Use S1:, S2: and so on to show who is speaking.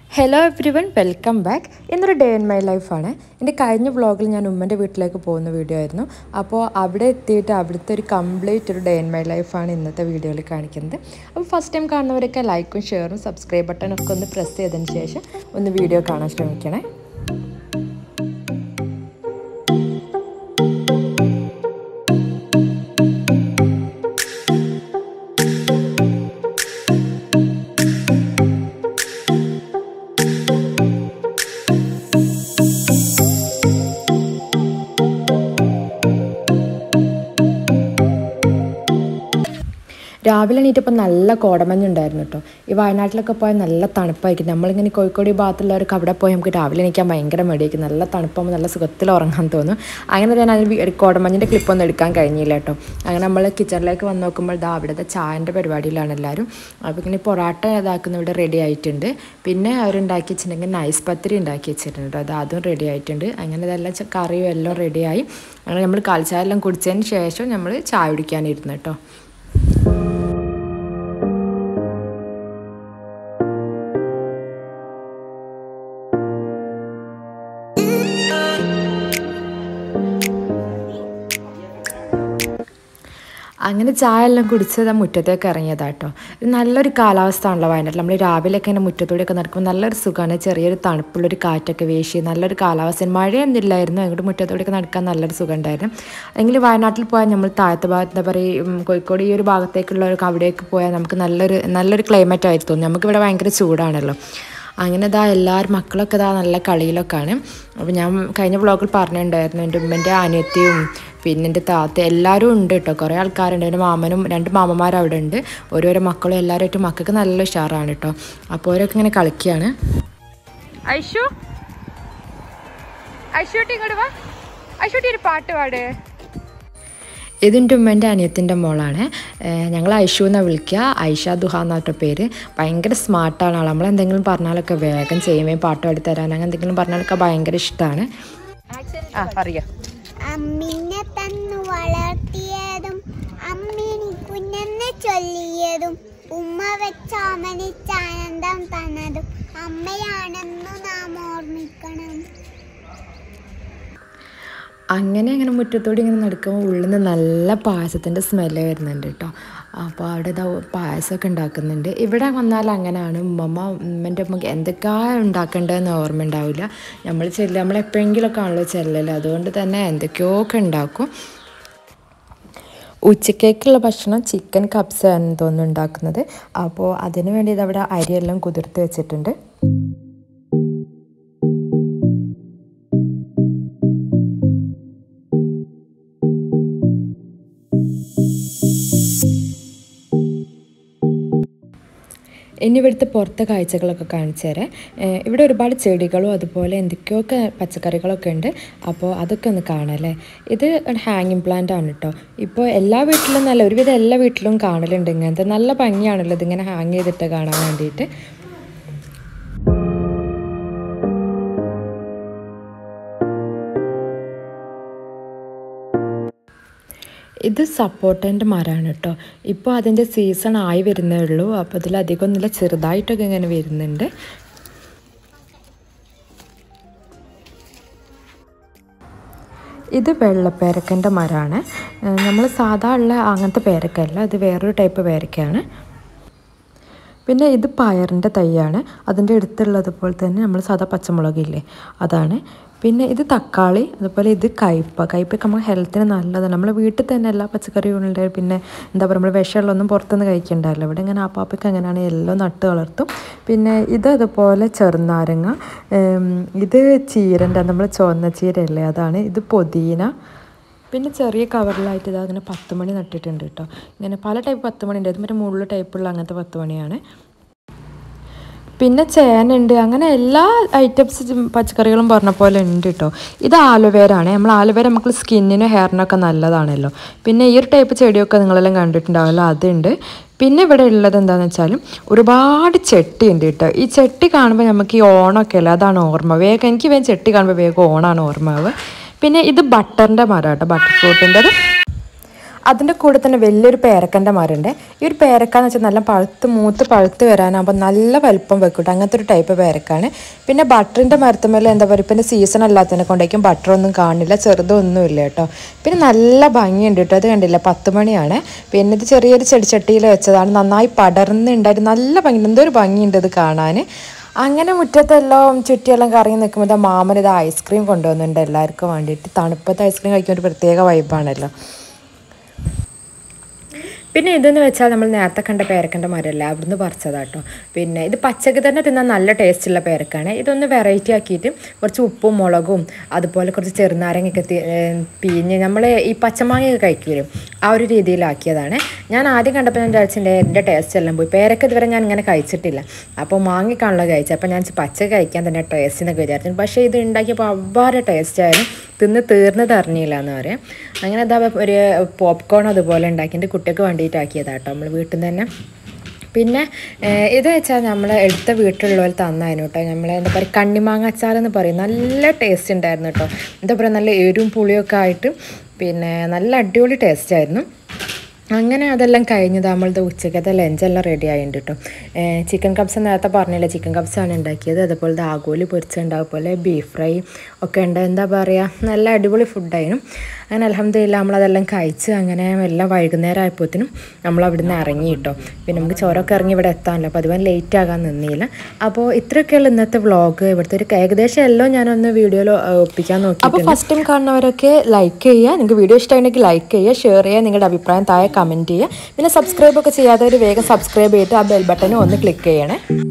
S1: hello everyone welcome back ഇന്നൊരു day in my ലൈഫാണ് എൻ്റെ കഴിഞ്ഞ വ്ളോഗിൽ ഞാൻ ഉമ്മൻ്റെ വീട്ടിലേക്ക് പോകുന്ന വീഡിയോ ആയിരുന്നു അപ്പോൾ അവിടെ എത്തിയിട്ട് അവിടുത്തെ ഒരു കംപ്ലീറ്റ് ഒരു ഡേ ഇൻ മൈ ലൈഫാണ് ഇന്നത്തെ വീഡിയോയിൽ കാണിക്കുന്നത് അപ്പോൾ ഫസ്റ്റ് ടൈം കാണുന്നവരൊക്കെ ലൈക്കും ഷെയറും സബ്സ്ക്രൈബ് ബട്ടണൊക്കെ ഒന്ന് പ്രസ് ചെയ്തതിന് ശേഷം ഒന്ന് വീഡിയോ കാണാൻ ശ്രമിക്കണേ രാവിലെ എണീറ്റപ്പോൾ നല്ല കോടമഞ്ഞുണ്ടായിരുന്നു കേട്ടോ ഈ വയനാട്ടിലൊക്കെ പോയാൽ നല്ല തണുപ്പായിരിക്കും നമ്മളിങ്ങനെ കോഴിക്കോട് ഈ ഭാഗത്തുള്ളവർക്ക് അവിടെ പോയി നമുക്ക് രാവിലെ എണീക്കാൻ ഭയങ്കര മടിയായിരിക്കും നല്ല തണുപ്പാകുമ്പോൾ നല്ല സുഖത്തിൽ ഉറങ്ങാൻ തോന്നും അങ്ങനെ ഞാൻ അതിന് കോടമഞ്ഞിൻ്റെ ക്ലിപ്പൊന്നും എടുക്കാൻ കഴിഞ്ഞില്ല കേട്ടോ അങ്ങനെ നമ്മൾ കിച്ചണിലേക്ക് വന്ന് നോക്കുമ്പോൾ ഇതാ അവിടുത്തെ ചായൻ്റെ പരിപാടിയിലാണ് എല്ലാവരും അപ്പോൾ ഇങ്ങനെ പൊറാട്ട ഇതാക്കുന്ന ഇവിടെ റെഡി ആയിട്ടുണ്ട് പിന്നെ അവരുണ്ടാക്കി വെച്ചിട്ടുണ്ടെങ്കിൽ നൈസ് പത്തിരി ഉണ്ടാക്കി വെച്ചിട്ടുണ്ട് അത് അതും റെഡി ആയിട്ടുണ്ട് അങ്ങനെ ഇതെല്ലാം ച- കറിയും എല്ലാം റെഡിയായി അങ്ങനെ നമ്മൾ കാൽച്ചായ എല്ലാം കുടിച്ചതിന് ശേഷം നമ്മൾ ചായ കുടിക്കാനിരുന്നു കേട്ടോ അങ്ങനെ ചായ എല്ലാം കുടിച്ചത് മുറ്റത്തേക്ക് ഇറങ്ങിയതാട്ടോ ഇത് നല്ലൊരു കാലാവസ്ഥ ആണല്ലോ വയനാട്ടിൽ നമ്മൾ രാവിലെയൊക്കെ ഇങ്ങനെ മുറ്റത്തൂടെയൊക്കെ നടക്കുമ്പോൾ നല്ലൊരു സുഖമാണ് ചെറിയൊരു തണുപ്പുള്ളൊരു കാറ്റൊക്കെ വീശി നല്ലൊരു കാലാവസ്ഥ മഴയൊന്നും ഇല്ലായിരുന്നു അങ്ങോട്ട് മുറ്റത്തൂടെയൊക്കെ നടക്കാൻ നല്ലൊരു സുഖം ഉണ്ടായിരുന്നു അല്ലെങ്കിൽ വയനാട്ടിൽ പോയാൽ നമ്മൾ താഴത്തെ ഭാഗത്ത് എന്താ പറയുക ഉം, കോഴിക്കോട് ഈ ഒരു ഭാഗത്തേക്കുള്ളവർക്ക് അവിടേക്ക് പോയാൽ നമുക്ക് നല്ലൊരു നല്ലൊരു ക്ലൈമറ്റ് ആയി തോന്നും നമുക്കിവിടെ ഭയങ്കര ചൂടാണല്ലോ അങ്ങനെ ഇതാ എല്ലാവരും മക്കളൊക്കെ ഇതാ നല്ല കളിയിലൊക്കെയാണ് അപ്പോൾ ഞാൻ കഴിഞ്ഞ വ്ളോഗിൽ പറഞ്ഞിട്ടുണ്ടായിരുന്നു എൻ്റെ ഉമ്മൻ്റെ അനിയത്തിയും പിന്നെ എൻ്റെ താത്ത എല്ലാവരും ഉണ്ട് കേട്ടോ കുറേ ആൾക്കാരുണ്ട് എൻ്റെ മാമനും രണ്ട് മാമന്മാരും അവിടെ ഉണ്ട് ഓരോരോ മക്കളും എല്ലാവരുമായിട്ട് മക്കൾക്ക് നല്ല ഉഷാറാണ് കേട്ടോ അപ്പോൾ അവരൊക്കെ ഇങ്ങനെ കളിക്കുകയാണ് ഐഷു ഐഷൂട്ടി ഇങ്ങോട്ട് വാ ഐഷൂട്ടി ഒരു പാട്ട് പാട് ഇതിൻ്റെ ഉമ്മൻ്റെ അനിയത്തിൻ്റെ മോളാണ് ഏഹ് ഞങ്ങൾ ഐഷു എന്നാണ് വിളിക്കുക ഐഷ ദുഹ എന്നാട്ടോ പേര് ഭയങ്കര സ്മാർട്ടാണ് ആൾ നമ്മൾ എന്തെങ്കിലും പറഞ്ഞാലൊക്കെ വേഗം ചെയ്യുമേ പാട്ട് പാടി തരാൻ അങ്ങനെ എന്തെങ്കിലും പറഞ്ഞാലൊക്കെ ഭയങ്കര ഇഷ്ടമാണ് ആ പറയാ
S2: അമ്മിനെ തന്നു വളർത്തിയതും അമ്മിനി കുഞ്ഞെന്ന് ചൊല്ലിയതും ഉമ്മ വെച്ച അമനിച്ച ആനന്ദം തന്നതും അമ്മയാണെന്നു നാം ഓർമ്മിക്കണം
S1: അങ്ങനെ അങ്ങനെ മുറ്റത്തോടെ ഇങ്ങനെ നടക്കുമ്പോൾ ഉള്ളിൽ നിന്ന് നല്ല പായസത്തിൻ്റെ സ്മെല്ല് വരുന്നുണ്ട് കേട്ടോ അപ്പോൾ അവിടെ ഇതാ പായസമൊക്കെ ഉണ്ടാക്കുന്നുണ്ട് ഇവിടെ വന്നാൽ അങ്ങനെയാണ് ഉമ്മമ്മ ഉമ്മൻ്റെ ഉമ്മക്ക് എന്തൊക്കെയാണ് ഉണ്ടാക്കേണ്ടതെന്ന് ഓർമ്മ ഉണ്ടാവില്ല നമ്മൾ ചെല്ലുക നമ്മൾ എപ്പോഴെങ്കിലുമൊക്കെ ആണല്ലോ ചെല്ലല് അതുകൊണ്ട് തന്നെ എന്തൊക്കെയോ ഒക്കെ ഉണ്ടാക്കും ഉച്ചക്കേക്കുള്ള ഭക്ഷണം ചിക്കൻ കപ്സ് ആണ് തോന്നുന്നു ഉണ്ടാക്കുന്നത് അപ്പോൾ അതിന് വേണ്ടി ഇതവിടെ അരിയെല്ലാം കുതിർത്ത് വെച്ചിട്ടുണ്ട് ഇനി ഇവിടുത്തെ പുറത്തെ കാഴ്ചകളൊക്കെ കാണിച്ചു തരാം ഏഹ് ഇവിടെ ഒരുപാട് ചെടികളും അതുപോലെ എന്തൊക്കെയൊക്കെ പച്ചക്കറികളൊക്കെ ഉണ്ട് അപ്പോൾ അതൊക്കെ ഒന്ന് കാണാം അല്ലേ ഇത് ഹാങ്ങിങ് പ്ലാന്റ് ആണ് കേട്ടോ ഇപ്പോൾ എല്ലാ വീട്ടിലും നല്ല ഒരുവിധം എല്ലാ വീട്ടിലും കാണലുണ്ട് ഇങ്ങനത്തെ നല്ല ഭംഗിയാണല്ലോ ഇതിങ്ങനെ ഹാങ് ചെയ്തിട്ട് കാണാൻ വേണ്ടിയിട്ട് ഇത് സപ്പോർട്ടൻ്റെ മരമാണ് കേട്ടോ ഇപ്പോൾ അതിൻ്റെ സീസൺ ആയി വരുന്നേ ഉള്ളൂ അപ്പോൾ ഇതിലധികം ഒന്നുമില്ല ചെറുതായിട്ടൊക്കെ ഇങ്ങനെ വരുന്നുണ്ട് ഇത് വെള്ളപ്പേരക്കൻ്റെ മരമാണ് നമ്മൾ സാധാ ഉള്ള അങ്ങനത്തെ പേരക്കല്ല ഇത് വേറൊരു ടൈപ്പ് പേരക്കയാണ് പിന്നെ ഇത് പയറിൻ്റെ തൈയാണ് അതിൻ്റെ അടുത്തുള്ളതുപോലെ തന്നെ നമ്മൾ സാധാ പച്ചമുളകില്ലേ അതാണ് പിന്നെ ഇത് തക്കാളി അതുപോലെ ഇത് കയ്പ കയ്പൊക്കെ നമ്മൾ ഹെൽത്തിന് നല്ലതാണ് നമ്മൾ വീട്ടിൽ തന്നെ എല്ലാ പച്ചക്കറികളുണ്ട് പിന്നെ എന്താ പറയുക നമ്മൾ വിഷമുള്ളതൊന്നും പുറത്തുനിന്ന് കഴിക്കണ്ടല്ലോ ഇവിടെ ഇങ്ങനെ ആപ്പാപ്പൊക്കെ അങ്ങനെയാണ് എല്ലാം നട്ട് വളർത്തും പിന്നെ ഇത് അതുപോലെ ചെറുനാരങ്ങ ഉം, ഇത് ചീരൻ്റെ നമ്മൾ ചുവന്ന ചീരയല്ലേ അതാണ് ഇത് പൊതീന പിന്നെ ചെറിയ കവറിലായിട്ട് ഇതാ അങ്ങനെ പത്ത് മണി നട്ടിട്ടുണ്ട് കേട്ടോ ഇങ്ങനെ പല ടൈപ്പ് പത്ത് മണി ഉണ്ട് ഇത് മറ്റേ മുള്ളു ടൈപ്പുള്ള അങ്ങനത്തെ പത്ത് മണിയാണ് പിന്നെ ചേനുണ്ട് അങ്ങനെ എല്ലാ ഐറ്റംസ് പച്ചക്കറികളും പറഞ്ഞ പോലെ ഉണ്ട് കേട്ടോ ഇത് ആലുവേര ആണ് നമ്മൾ ആലുവേര നമുക്ക് സ്കിന്നിനും ഹെയറിനൊക്കെ നല്ലതാണല്ലോ പിന്നെ ഈ ഒരു ടൈപ്പ് ചെടിയൊക്കെ നിങ്ങളെല്ലാം കണ്ടിട്ടുണ്ടാവുമല്ലോ അതുണ്ട് പിന്നെ ഇവിടെ ഉള്ളത് എന്താണെന്ന് വെച്ചാലും ഒരുപാട് ചെട്ടി ഉണ്ട് കേട്ടോ ഈ ചെട്ടി കാണുമ്പോൾ നമുക്ക് ഈ ഓണമൊക്കെ അല്ലേ അതാണ് ഓർമ്മ വേഗം എനിക്ക് വേഗം ചെട്ടി കാണുമ്പോൾ വേഗം ഓണാണ് ഓർമ്മ ആവുക പിന്നെ ഇത് ബട്ടറിൻ്റെ മരം കേട്ടോ ബട്ടർ ഫ്രൂട്ടിൻ്റെത് അതിൻ്റെ കൂടെ തന്നെ വലിയൊരു പേരക്കൻ്റെ മരമുണ്ട് ഈ ഒരു പേരക്കാന്ന് വെച്ചാൽ നല്ല പഴുത്ത് മൂത്ത് പഴുത്ത് വരാനാകുമ്പോൾ നല്ല വലുപ്പം വെക്കൂട്ടോ അങ്ങനത്തെ ഒരു ടൈപ്പ് പേരക്കാണ് പിന്നെ ബട്ടറിൻ്റെ മരത്തുമേലെ എന്താ പറയുക പിന്നെ സീസൺ അല്ലാത്തതിനെ കൊണ്ടേക്കും ബട്ടർ ഒന്നും കാണില്ല ചെറുതൊന്നും ഇല്ല കേട്ടോ പിന്നെ നല്ല ഭംഗിയുണ്ട് കേട്ടോ അത് കണ്ടില്ല പത്ത് മണിയാണ് പിന്നെ ഇത് ചെറിയൊരു ചെടിച്ചട്ടിയിൽ വെച്ചതാണ് നന്നായി പടർന്നുണ്ടായിട്ട് നല്ല ഭംഗി എന്തോ ഒരു ഭംഗിയുണ്ട് ഇത് കാണാൻ അങ്ങനെ മുറ്റത്തെല്ലാം ചുറ്റിയെല്ലാം കറങ്ങി നിൽക്കുമ്പോൾ മാമൻ ഇത് ഐസ്ക്രീം കൊണ്ടുവന്നിട്ടുണ്ട് എല്ലാവർക്കും വേണ്ടിയിട്ട് തണുപ്പത്ത് ഐസ്ക്രീം കഴിക്കാൻ ഒരു പ്രത്യേക വൈബാണല്ലോ പിന്നെ ഇതെന്ന് വെച്ചാൽ നമ്മൾ നേരത്തെ കണ്ട പേരക്കൻ്റെ മരമല്ല അവിടുന്ന് പറിച്ചതാട്ടോ പിന്നെ ഇത് പച്ചക്ക് തന്നെ തിന്നാൻ നല്ല ടേസ്റ്റുള്ള പേരക്കാണ് ഇതൊന്ന് വെറൈറ്റി ആക്കിയിട്ട് കുറച്ച് ഉപ്പും മുളകും അതുപോലെ കുറച്ച് ചെറുനാരങ്ങയൊക്കെ തി- ഏർ പിഴിഞ്ഞ് നമ്മൾ ഈ പച്ചമാങ്ങയൊക്കെ കഴിക്കൂലും ആ ഒരു രീതിയിലാക്കിയതാണ് ഞാൻ ആദ്യം കണ്ടപ്പോൾ ഞാൻ വിചാരിച്ചിട്ടുണ്ട് എൻ്റെ ടേസ്റ്റ് എല്ലാം പോയി പേരക്ക ഇതുവരെ ഞാൻ ഇങ്ങനെ കഴിച്ചിട്ടില്ല അപ്പോൾ മാങ്ങിക്കാണല്ലോ കഴിച്ചത് അപ്പോൾ ഞാൻ പച്ച കഴിക്കാൻ തന്നെ ടേസ്റ്റ് എന്നൊക്കെ വിചാരിച്ചു പക്ഷേ ഇത് ഉണ്ടാക്കിയപ്പോൾ അவ்வாறு ടേസ്റ്റ് ആയാലും തിന്ന് തീർന്നത് അറിഞ്ഞില്ല എന്ന് പറയാം അങ്ങനെ അതാ ഒരു പോപ്കോൺ അതുപോലെ ഉണ്ടാക്കിയിട്ട് കുട്ടിക്ക് വേണ്ടിയിട്ടാക്കിയതാട്ടോ നമ്മൾ വീട്ടിൽ നിന്ന് തന്നെ പിന്നെ ഏഹ്, ഇത് വെച്ചാൽ നമ്മൾ എടുത്ത വീട്ടിലുള്ളവർ തന്നായിരുന്നു കേട്ടോ നമ്മൾ എന്താ പറയുക കണ്ണിമാങ്ങ അച്ചാർ എന്ന് പറയും നല്ല ടേസ്റ്റ് ഉണ്ടായിരുന്നു കേട്ടോ എന്താ പറയുക നല്ല എരിവും പുളിയൊക്കെ ആയിട്ട് പിന്നെ നല്ല അടിപൊളി ടേസ്റ്റ് ആയിരുന്നു അങ്ങനെ അതെല്ലാം കഴിഞ്ഞത് നമ്മളുടെ ഉച്ചക്കത്തെ ലഞ്ചെല്ലാം റെഡി ആയിട്ടുണ്ട് കേട്ടോ ചിക്കൻ കപ്സ് നേരത്തെ പറഞ്ഞില്ല ചിക്കൻ കപ്സാണ് ഉണ്ടാക്കിയത് അതുപോലെ ആഗോലി പൊരിച്ചുണ്ടാവും പോലെ ബീഫ് ഫ്രൈ ഒക്കെ ഉണ്ട് എന്താ പറയുക നല്ല അടിപൊളി ഫുഡായിരുന്നു അങ്ങനെ അലഹമ്മദില്ല നമ്മളതെല്ലാം കഴിച്ച് അങ്ങനെ എല്ലാം വൈകുന്നേരം ആയപ്പോഴത്തേനും നമ്മൾ അവിടുന്ന് ഇറങ്ങി കേട്ടോ പിന്നെ നമുക്ക് ചോരമൊക്കെ ഇറങ്ങി ഇവിടെ എത്താമല്ലോ അപ്പോൾ അതുപോലെ ലേറ്റ് ആകാൻ നിന്നില്ല അപ്പോൾ ഇത്രയൊക്കെയുള്ള ഇന്നത്തെ വ്ളോഗ് ഇവിടുത്തെ ഒരു ഏകദേശം എല്ലാം ഞാനൊന്ന് വീഡിയോയിൽ ഒപ്പിക്കാൻ നോക്കി അപ്പോൾ ഫസ്റ്റ് ടൈം കാണുന്നവരൊക്കെ ലൈക്ക് ചെയ്യുക നിങ്ങൾക്ക് വീഡിയോ ഇഷ്ടമാണെങ്കിൽ ലൈക്ക് ചെയ്യുക ഷെയർ ചെയ്യുക നിങ്ങളുടെ അഭിപ്രായം താഴെ കമൻറ്റ് ചെയ്യുക പിന്നെ സബ്സ്ക്രൈബ് ഒക്കെ ചെയ്യാത്തവർ വേഗം സബ്സ്ക്രൈബ് ചെയ്തിട്ട് ആ ബെൽ ബട്ടനും ഒന്ന് ക്ലിക്ക് ചെയ്യണേ